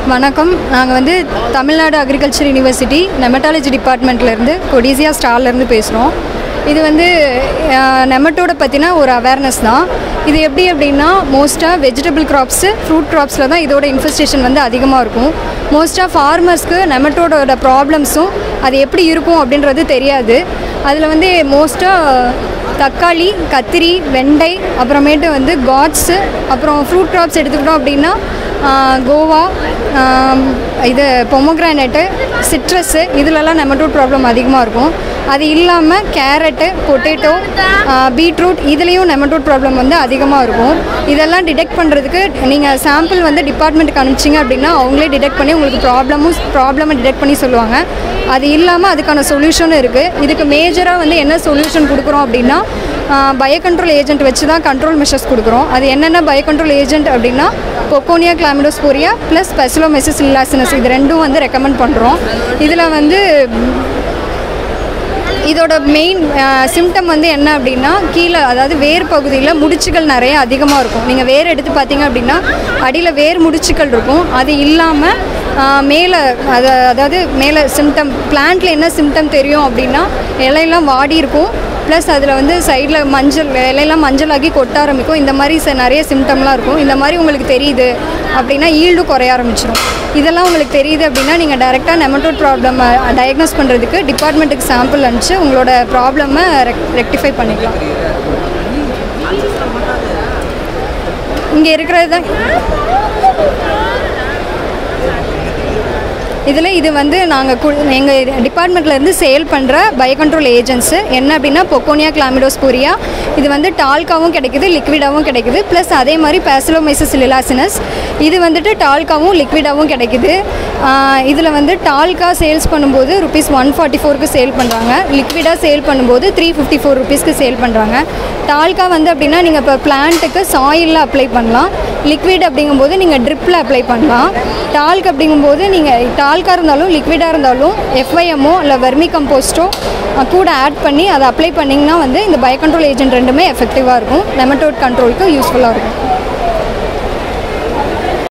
வணக்கம் நாங்கள் வந்து தமிழ்நாடு அக்ரிகல்ச்சர் யூனிவர்சிட்டி நெமட்டாலஜி டிபார்ட்மெண்ட்லேருந்து கொடிசியா ஸ்டால்லேருந்து பேசுகிறோம் இது வந்து நெமட்டோட பற்றின ஒரு அவேர்னஸ் தான் இது எப்படி அப்படின்னா மோஸ்ட்டாக வெஜிடபிள் கிராப்ஸு ஃப்ரூட் கிராப்ஸில் தான் இதோட இன்ஃபெஸ்டேஷன் வந்து அதிகமாக இருக்கும் மோஸ்ட்டாக ஃபார்மர்ஸ்க்கு நெமட்டோட ப்ராப்ளம்ஸும் அது எப்படி இருக்கும் அப்படின்றது தெரியாது அதில் வந்து மோஸ்ட்டாக தக்காளி கத்திரி வெண்டை அப்புறமேட்டு வந்து காட்ஸு அப்புறம் ஃப்ரூட் கிராப்ஸ் எடுத்துக்கிட்டோம் அப்படின்னா ஆஹ், கோவா ஆம், இது பொமோக்ரானேட்டு சிட்ரஸ்ஸு இதிலெல்லாம் நெமட்டோட் ப்ராப்ளம் அதிகமாக இருக்கும் அது இல்லாமல் கேரட்டு பொட்டேட்டோ பீட்ரூட் இதுலேயும் நெமட்டோட் ப்ராப்ளம் வந்து அதிகமாக இருக்கும் இதெல்லாம் டிடெக்ட் பண்ணுறதுக்கு நீங்கள் சாம்பிள் வந்து டிபார்ட்மெண்ட்டுக்கு அனுப்பிச்சிங்க அப்படின்னா அவங்களே டிடெக்ட் பண்ணி உங்களுக்கு ப்ராப்ளமும் ப்ராப்ளமை டிடெக்ட் பண்ணி சொல்லுவாங்க அது இல்லாமல் அதுக்கான சொல்யூஷனும் இருக்குது இதுக்கு மேஜராக வந்து என்ன சொல்யூஷன் கொடுக்குறோம் அப்படின்னா பயோ கண்ட்ரோல் ஏஜென்ட் வச்சு தான் கண்ட்ரோல் மெஷர்ஸ் கொடுக்குறோம் அது என்னென்ன பயோ கண்ட்ரோல் ஏஜென்ட் அப்படின்னா Pochonia chlamydosporia plus Paecilomyces lilacinus இது ரெண்டும் வந்து ரெக்கமெண்ட் பண்ணுறோம் இதில் வந்து இதோட மெயின் சிம்டம் வந்து என்ன அப்படின்னா கீழே அதாவது வேர் பகுதியில் முடிச்சுகள் நிறைய அதிகமாக இருக்கும் நீங்கள் வேர் எடுத்து பார்த்தீங்க அப்படின்னா அடியில் வேர் முடிச்சுகள் இருக்கும் அது இல்லாமல் மேலே அது அதாவது மேலே சிம்டம் பிளான்ட்டில் என்ன சிம்டம் தெரியும் அப்படின்னா இலையெல்லாம் வாடி இருக்கும் ப்ளஸ் அதில் வந்து சைடில் மஞ்சள் இலையெல்லாம் மஞ்சளாகி கொட்ட ஆரம்பிக்கும் இந்த மாதிரி ச- நிறைய சிம்டம்லாம் இருக்கும் இந்த மாதிரி உங்களுக்கு தெரியுது அப்படின்னா ஈல்டும் குறைய ஆரம்பிச்சிடும் இதெல்லாம் உங்களுக்கு தெரியுது அப்படின்னா நீங்கள் டைரெக்டாக நெமட்டோட் ப்ராப்ளம் டயக்னோஸ் பண்ணுறதுக்கு டிபார்ட்மெண்ட்டுக்கு சாம்பிள் அனுப்பிச்சு உங்களோட ப்ராப்ளமை ரெக்டிஃபை பண்ணிக்கலாம் இங்கே இருக்கிறது தான் இதில் இது வந்து நாங்கள் எங்கள் டிபார்ட்மெண்ட்லேருந்து சேல் பண்ணுற பயோ கண்ட்ரோல் ஏஜென்ட்ஸு என்ன அப்படின்னா பொக்கோனியா கிளாமிடோஸ்போரியா இது வந்து டால்காவும் கிடைக்குது லிக்விடாகவும் கிடைக்குது ப்ளஸ் அதே மாதிரி பேசிலோமைசஸ் லிலாசினஸ் இது வந்துட்டு டால்காவும் லிக்விடாகவும் கிடைக்குது இதில் வந்து டால்கா சேல்ஸ் பண்ணும்போது ருபீஸ் ஒன் ஃபார்ட்டி ஃபோருக்கு சேல் பண்ணுறாங்க லிக்விடாக சேல் பண்ணும்போது த்ரீ ஃபிஃப்டி ஃபோர் ருபீஸ்க்கு சேல் பண்ணுறாங்க டால்கா வந்து அப்படின்னா நீங்கள் இப்போ பிளான்ட்டுக்கு சாயிலில் அப்ளை பண்ணலாம் லிக்விட் அப்படிங்கும்போது நீங்கள் ட்ரிப்பில் அப்ளை பண்ணலாம் டால்க் அப்படிங்கும்போது நீங்கள் டால்காக இருந்தாலும் லிக்விடாக இருந்தாலும் எஃப்ஐஎம்மோ இல்லை வெர்மி கம்போஸ்ட்டோ கூட ஆட் பண்ணி அதை அப்ளை பண்ணிங்கன்னா வந்து இந்த பயோ கண்ட்ரோல் ஏஜென்ட் ரெண்டுமே எஃபெக்டிவாக இருக்கும் நெமட்டோட் கண்ட்ரோலுக்கு யூஸ்ஃபுல்லாக இருக்கும்